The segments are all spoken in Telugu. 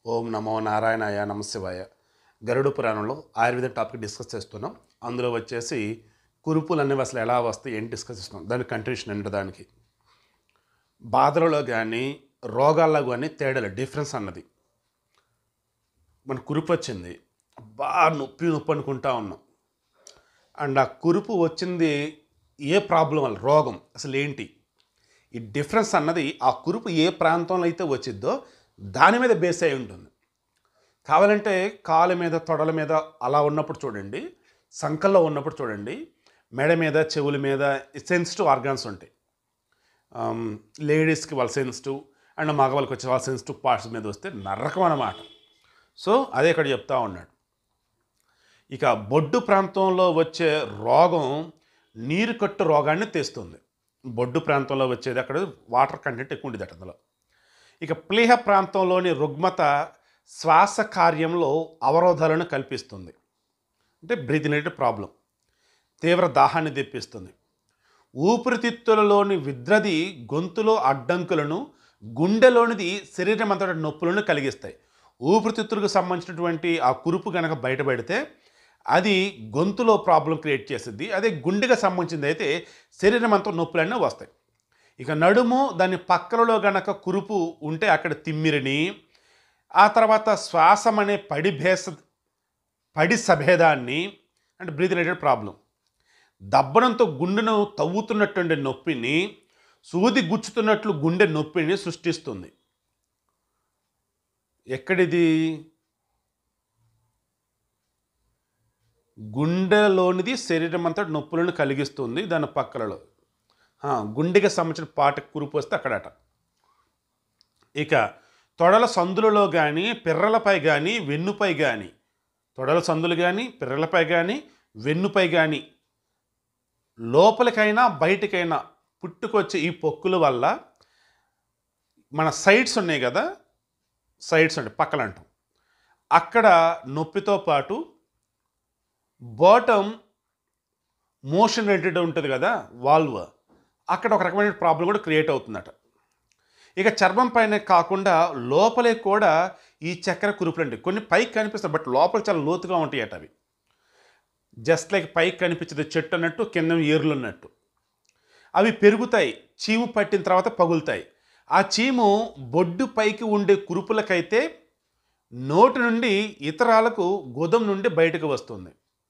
ఓం నమో నారాయణాయ నమశివాయ గరుడు పురాణంలో ఆయుర్వేద టాపిక్ డిస్కస్ చేస్తున్నాం అందులో వచ్చేసి కురుపులు అనేవి అసలు ఎలా వస్తాయి ఏంటి డిస్కస్ చేస్తున్నాం దాని కంట్రిబ్యూషన్ అంటే దానికి బాధలలో కానీ రోగాల్లో కానీ తేడాలు డిఫరెన్స్ అన్నది మన కురుపు వచ్చింది బాగా నొప్పి నొప్పి అనుకుంటా ఉన్నాం అండ్ ఆ కురుపు వచ్చింది ఏ ప్రాబ్లం వల్ల రోగం అసలు ఏంటి ఈ డిఫరెన్స్ అన్నది ఆ కురుపు ఏ ప్రాంతంలో అయితే వచ్చిద్దో దాని మీద బేస్ అయి ఉంటుంది కావాలంటే కాలు మీద తొడల మీద అలా ఉన్నప్పుడు చూడండి సంకల్లో ఉన్నప్పుడు చూడండి మెడ మీద చెవుల మీద సెన్సిటివ్ ఆర్గాన్స్ ఉంటాయి లేడీస్కి వాళ్ళ సెన్సిటివ్ అండ్ మగవాళ్ళకి వచ్చే వాళ్ళ సెన్సిటివ్ పార్ట్స్ మీద వస్తే నరకం అన్నమాట సో అదే ఇక్కడ చెప్తా ఉన్నాడు ఇక బొడ్డు ప్రాంతంలో వచ్చే రోగం నీరు కట్టు రోగాన్ని తెస్తుంది బొడ్డు ప్రాంతంలో వచ్చేది అక్కడ వాటర్ కంటెంట్ ఎక్కువ ఉండేది అందులో ఇక ప్లీహ ప్రాంతంలోని రుగ్మత శ్వాస కార్యంలో అవరోధాలను కల్పిస్తుంది అంటే బ్రీతింగ్ ప్రాబ్లం తీవ్ర దాహాన్ని తెప్పిస్తుంది ఊపిరితిత్తులలోని విద్రది గొంతులో అడ్డంకులను గుండెలోనిది శరీరం అంతటా నొప్పులను కలిగిస్తాయి ఊపిరితిత్తులకు సంబంధించినటువంటి ఆ కురుపు కనుక బయటపడితే అది గొంతులో ప్రాబ్లం క్రియేట్ చేస్తుంది అదే గుండెకి సంబంధించింది అయితే శరీరం అంతా నొప్పులన్నీ వస్తాయి ఇక నడుము దాని పక్కలలో గనక కురుపు ఉంటే అక్కడ తిమ్మిరిని ఆ తర్వాత శ్వాసం అనే పడి భేస పడి సభేదాన్ని అంటే బ్రీత్ రిలేటెడ్ ప్రాబ్లం దబ్బనంతో గుండెను తవ్వుతున్నటువంటి నొప్పిని సూది గుచ్చుతున్నట్లు గుండె నొప్పిని సృష్టిస్తుంది ఎక్కడిది గుండెలోనిది శరీరం అంతా నొప్పులను కలిగిస్తుంది దాని పక్కలలో ఆ, గుండెకి సంబంధించిన పాట కురుపు వస్తే అక్కడట ఇక తొడల సందులలో కానీ పిర్రలపై కానీ వెన్నుపై కానీ తొడల సందులు కానీ పిర్రలపై కానీ వెన్నుపై కానీ లోపలికైనా బయటికైనా పుట్టుకొచ్చే ఈ పొక్కుల వల్ల మన సైడ్స్ ఉన్నాయి కదా సైడ్స్ అంటే పక్కలు అంటాం అక్కడ నొప్పితో పాటు బాటమ్ మోషన్ రిలేటెడ్ ఉంటుంది కదా వాల్వ్ అక్కడ ఒక రకమైన ప్రాబ్లం కూడా క్రియేట్ అవుతుందట ఇక చర్మం పైన కాకుండా లోపలే కూడా ఈ చక్కెర కురుపులు ఉంటాయి కొన్ని పైకి కనిపిస్తాయి బట్ లోపల చాలా లోతుగా ఉంటాయట అవి జస్ట్ లైక్ పైకి కనిపించేది చెట్టు అన్నట్టు కింద ఏర్లు ఉన్నట్టు అవి పెరుగుతాయి చీము పట్టిన తర్వాత పగులుతాయి ఆ చీము బొడ్డు పైకి ఉండే కురుపులకైతే నోటి నుండి ఇతరాలకు గుదం నుండి బయటకు వస్తుంది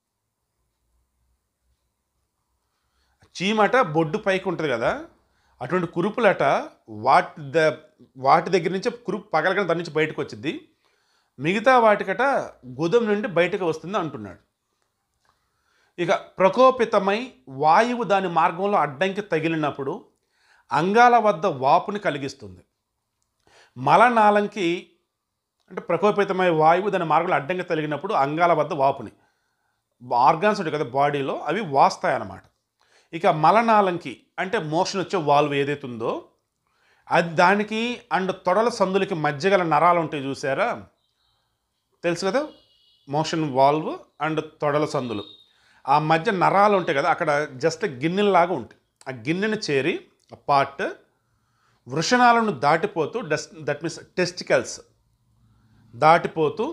చీమట బొడ్డు పైకి ఉంటుంది కదా అటువంటి కురుపులట వాటి ద వాటి దగ్గర నుంచి కురుపు పగలగా దాని నుంచి బయటకు వచ్చింది మిగతా వాటికట గుదం నుండి బయటకు వస్తుంది అంటున్నాడు ఇక ప్రకోపితమై వాయువు దాని మార్గంలో అడ్డంకి తగిలినప్పుడు అంగాల వద్ద వాపుని కలిగిస్తుంది మలనాళంకి అంటే ప్రకోపితమై వాయువు దాని మార్గంలో అడ్డంకి తగిలినప్పుడు అంగాల వద్ద వాపుని ఆర్గాన్స్ ఉంటాయి కదా బాడీలో అవి వాస్తాయి అన్నమాట ఇక మలనాళంకి అంటే మోషన్ వచ్చే వాల్వ్ ఏదైతే ఉందో అది దానికి అండ్ తొడల సందులకి మధ్య గల నరాలు ఉంటాయి చూసారా తెలుసు కదా మోషన్ వాల్వ్ అండ్ తొడల సందులు ఆ మధ్య నరాలు ఉంటాయి కదా అక్కడ జస్ట్ గిన్నెలాగా ఉంటాయి ఆ గిన్నెని చేరి ఆ పార్ట్ వృషణాలను దాటిపోతూ డస్ దట్ మీన్స్ టెస్టికల్స్ దాటిపోతూ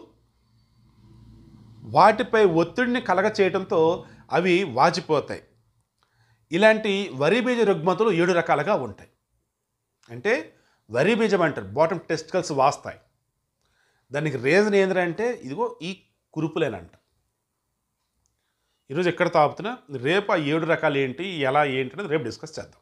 వాటిపై ఒత్తిడిని కలగ చేయడంతో అవి వాచిపోతాయి ఇలాంటి వరి బీజ రుగ్మతులు ఏడు రకాలుగా ఉంటాయి అంటే వరి బీజం అంటారు బాటమ్ టెస్టికల్స్ వాస్తాయి దానికి రీజన్ ఏంటంటే ఇదిగో ఈ కురుపులేనంట ఈరోజు ఎక్కడ తాపుతున్నా రేపు ఆ ఏడు రకాలు ఏంటి ఎలా ఏంటి అనేది రేపు డిస్కస్ చేద్దాం